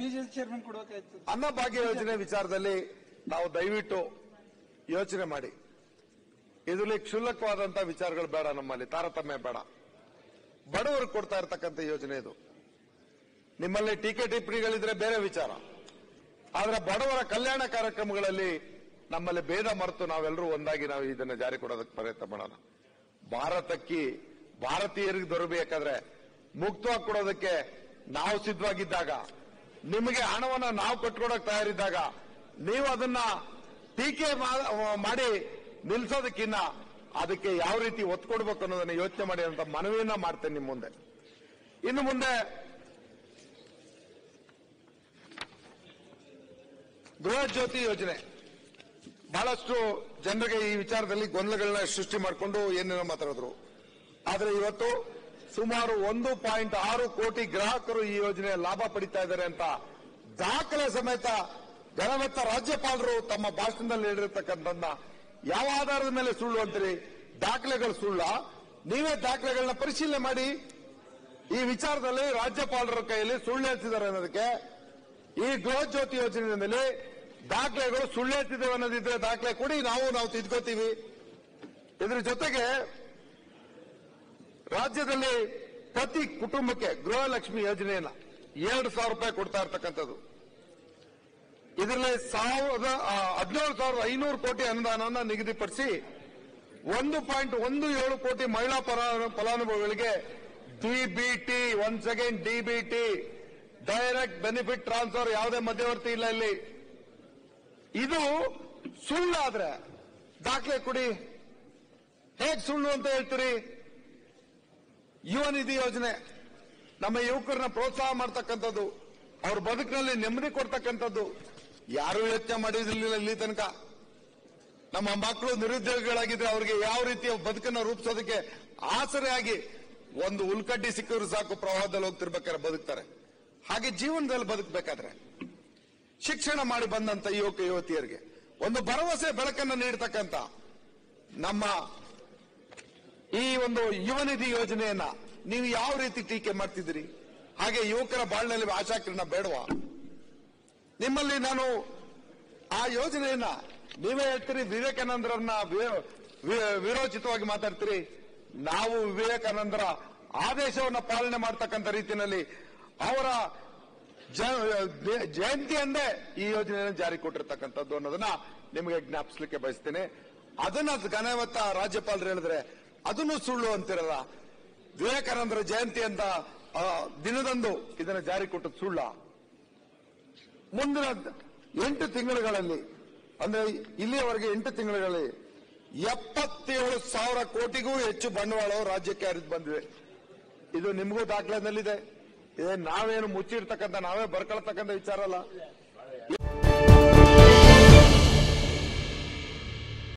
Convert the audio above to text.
BJP chairman ಕೊಡಬೇಕಾಯ್ತು Annabhagya ಯೋಜನೆ ವಿಚಾರದಲ್ಲಿ ನಾವು ದಯವಿಟ್ಟು ಯೋಚನೆ ಮಾಡಿ ಇದರಲ್ಲಿ ಕ್ಷುಲ್ಲಕವಾದಂತ ವಿಚಾರಗಳು ಬೇಡ ನಮ್ಮಲ್ಲಿ ತಾರತಮ್ಯ ಬೇಡ ಬಡವರಿಗೆ ಕೊಡ್ತಾ ಇರತಕ್ಕಂಥ ಯೋಜನೆ ಇದು ನಿಮ್ಮಲ್ಲಿ ಟೀಕೆ ಟಿಪ್ಪಣಿಗಳಿದ್ರೆ ಬೇರೆ ವಿಚಾರ ಆದ್ರೆ ಬಡವರ ಕಲ್ಯಾಣ ಕಾರ್ಯಕ್ರಮಗಳಲ್ಲಿ ನಮ್ಮಲ್ಲಿ ಭೇದ ಮರೆತು ನಾವೆಲ್ಲರೂ ಒಂದಾಗಿ ನಾವು ಇದನ್ನ ಜಾರಿ ಕೊಡೋದಕ್ಕೆ ಪ್ರಯತ್ನ ಮಾಡೋಣ ಭಾರತಕ್ಕೆ ಭಾರತೀಯರಿಗೆ ದೊರಕಬೇಕಾದ್ರೆ ಮುಕ್ತವಾಗಿ ಕೊಡೋದಕ್ಕೆ ನಾವು ಸಿದ್ಧವಾಗಿದ್ದಾಗ ನಿಮಗೆ ಹಣವನ್ನ ನಾವು ಕಟ್ಕೊಡಕ್ ತಯಾರಿದ್ದಾಗ ನೀವು ಅದನ್ನ ಟೀಕೆ ಮಾ- ಮಾಡಿ ನಿಲ್ಸೋದಕ್ಕಿನ್ನ ಅದಕ್ಕೆ ಯಾವ ರೀತಿ ಒತ್ತು ಕೊಡ್ಬೇಕು ಅನ್ನೋದನ್ನ ಯೋಚನೆ ಮಾಡಿ ಅಂತ ಮನವಿಯನ್ನ ಮಾಡ್ತೇನೆ ನಿಮ್ಮ ಮುಂದೆ ಇನ್ನು ಮುಂದೆ ಗೃಹ ಜ್ಯೋತಿ ಯೋಜನೆ ಬಹಳಷ್ಟು ಜನರಿಗೆ ಈ ವಿಚಾರದಲ್ಲಿ ಗೊಂದಲಗಳನ್ನ ಸೃಷ್ಟಿ ಮಾಡಿಕೊಂಡು ಏನೇನೋ ಮಾತಾಡಿದ್ರು ಆದ್ರೆ ಇವತ್ತು ಸುಮಾರು ಒಂದು ಪಾಯಿಂಟ್ ಆರು ಕೋಟಿ ಗ್ರಾಹಕರು ಈ ಯೋಜನೆಯ ಲಾಭ ಪಡಿತಾ ಇದ್ದಾರೆ ಅಂತ ದಾಖಲೆ ಸಮೇತ ಗಣಮತ್ತ ರಾಜ್ಯಪಾಲರು ತಮ್ಮ ಭಾಷಣದಲ್ಲಿ ಹೇಳಿರ್ತಕ್ಕಂಥದ್ದನ್ನ ಯಾವ ಆಧಾರದ ಮೇಲೆ ಸುಳ್ಳು ಅಂತೀರಿ ದಾಖಲೆಗಳು ಸುಳ್ಳ ನೀವೇ ದಾಖಲೆಗಳನ್ನ ಪರಿಶೀಲನೆ ಮಾಡಿ ಈ ವಿಚಾರದಲ್ಲಿ ರಾಜ್ಯಪಾಲರ ಕೈಯಲ್ಲಿ ಸುಳ್ಳು ಹೇಳ್ತಿದ್ದಾರೆ ಅನ್ನೋದಕ್ಕೆ ಈ ಗೃಹ ಜ್ಯೋತಿ ಯೋಜನೆಯಲ್ಲಿ ದಾಖಲೆಗಳು ಸುಳ್ಳು ಹೇಳ್ತಿದ್ದೇವೆ ಅನ್ನೋದಿದ್ರೆ ದಾಖಲೆ ಕೊಡಿ ನಾವು ನಾವು ತಿದ್ಕೋತೀವಿ ಇದ್ರ ಜೊತೆಗೆ ರಾಜ್ಯದಲ್ಲಿ ಪ್ರತಿ ಕುಟುಂಬಕ್ಕೆ ಗೃಹಲಕ್ಷ್ಮಿ ಯೋಜನೆಯನ್ನ ಎರಡು ಸಾವಿರ ರೂಪಾಯಿ ಕೊಡ್ತಾ ಇರ್ತಕ್ಕಂಥದ್ದು ಇದರಲ್ಲಿ ಸಾವಿರದ ಹದಿನೇಳು ಸಾವಿರದ ಐನೂರು ಕೋಟಿ ಅನುದಾನವನ್ನು ನಿಗದಿಪಡಿಸಿ ಒಂದು ಪಾಯಿಂಟ್ ಒಂದು ಏಳು ಕೋಟಿ ಮಹಿಳಾ ಫಲ- ಫಲಾನುಭವಿಗಳಿಗೆ DBT once again DBT direct benefit transfer ಯಾವುದೇ ಮಧ್ಯವರ್ತಿ ಇಲ್ಲ ಇಲ್ಲಿ ಇದು ಸುಳ್ಳಾದ್ರೆ ದಾಖಲೆ ಕೊಡಿ ಹೇಗ್ ಸುಳ್ಳು ಅಂತ ಹೇಳ್ತೀರಿ ಯುವ ನಿಧಿ ಯೋಜನೆ ನಮ್ಮ ಯುವಕರನ್ನ ಪ್ರೋತ್ಸಾಹ ಮಾಡ್ತಕ್ಕಂಥದ್ದು ಅವ್ರ ಬದುಕಿನಲ್ಲಿ ನೆಮ್ಮದಿ ಕೊಡ್ತಕ್ಕಂಥದ್ದು ಯಾರು ಯೋಚನೆ ಮಾಡಿದಿರ್ಲಿಲ್ಲ ಇಲ್ಲಿ ತನಕ ನಮ್ಮ ಮಕ್ಕಳು ನಿರುದ್ಯೋಗಿಗಳಾಗಿದ್ರೆ ಅವ್ರಿಗೆ ಯಾವ ರೀತಿಯ ಬದುಕನ್ನ ರೂಪಿಸೋದಕ್ಕೆ ಆಸರೆಯಾಗಿ ಒಂದು ಉಲ್ಕಡ್ಡಿ ಸಿಕ್ಕಿದ್ರು ಸಾಕು ಪ್ರವಾಹದಲ್ಲಿ ಹೋಗ್ತಿರ್ಬೇಕಾದ್ರೆ ಬದುಕ್ತಾರೆ ಹಾಗೆ ಜೀವನದಲ್ಲಿ ಬದುಕಬೇಕಾದ್ರೆ ಶಿಕ್ಷಣ ಮಾಡಿ ಬಂದಂತ ಯುವಕ ಯುವತಿಯರಿಗೆ ಒಂದು ಭರವಸೆ ಬೆಳಕನ್ನು ನೀಡತಕ್ಕಂತ ನಮ್ಮ ಈ ಒಂದು ಯುವ ನಿಧಿ ಯೋಜನೆಯನ್ನ ನೀವು ಯಾವ ರೀತಿ ಟೀಕೆ ಮಾಡ್ತಿದ್ದೀರಿ ಹಾಗೆ ಯುವಕರ ಬಾಳಿನಲ್ಲಿ ಆಶಾಕಿರಣ ಬೇಡವಾ ನಿಮ್ಮಲ್ಲಿ ನಾನು ಆ ಯೋಜನೆಯನ್ನ ನೀವೇ ಹೇಳ್ತೀರಿ ವಿವೇಕಾನಂದರನ್ನ ವಿ- ವಿ- ವಿರೋಚಿತವಾಗಿ ಮಾತಾಡ್ತೀರಿ ನಾವು ವಿವೇಕಾನಂದರ ಆದೇಶವನ್ನ ಪಾಲನೆ ಮಾಡ್ತಕ್ಕಂಥ ರೀತಿಯಲ್ಲಿ ಅವರ ಜ- ಜಯಂತಿ ಅಂದೇ ಈ ಯೋಜನೆಯನ್ನು ಜಾರಿ ಕೊಟ್ಟಿರ್ತಕ್ಕಂಥದ್ದು ಅನ್ನೋದನ್ನ ನಿಮಗೆ ಜ್ಞಾಪಿಸ್ಲಿಕ್ಕೆ ಬಯಸ್ತೇನೆ ಅದನ್ನ ಘನವತ್ತ ರಾಜ್ಯಪಾಲರು ಹೇಳಿದ್ರೆ ಅದನ್ನು ಸುಳ್ಳು ಅಂತಿರಲ್ಲ ವಿವೇಕಾನಂದರ ಜಯಂತಿ ಅಂತ ಆ, ದಿನದಂದು ಇದನ್ನ ಜಾರಿ ಕೊಟ್ಟದ್ದು ಸುಳ್ಳ ಮುಂದಿನ ಎಂಟು ತಿಂಗಳುಗಳಲ್ಲಿ ಅಂದ್ರೆ ಇಲ್ಲಿಯವರೆಗೆ ಎಂಟು ತಿಂಗಳುಗಳಲ್ಲಿ ಎಪ್ಪತ್ತೇಳು ಸಾವಿರ ಕೋಟಿಗೂ ಹೆಚ್ಚು ಬಂಡವಾಳವು ರಾಜ್ಯಕ್ಕೆ ಹರಿದು ಬಂದಿದೆ ಇದು ನಿಮಗೂ ದಾಖಲೆನಲ್ಲಿದೆ ಇದೇ ನಾವೇನು ಮುಚ್ಚಿರ್ತಕ್ಕಂಥ ನಾವೇ ಬರ್ಕೊಳ್ತಕ್ಕಂಥ ವಿಚಾರ ಅಲ್ಲ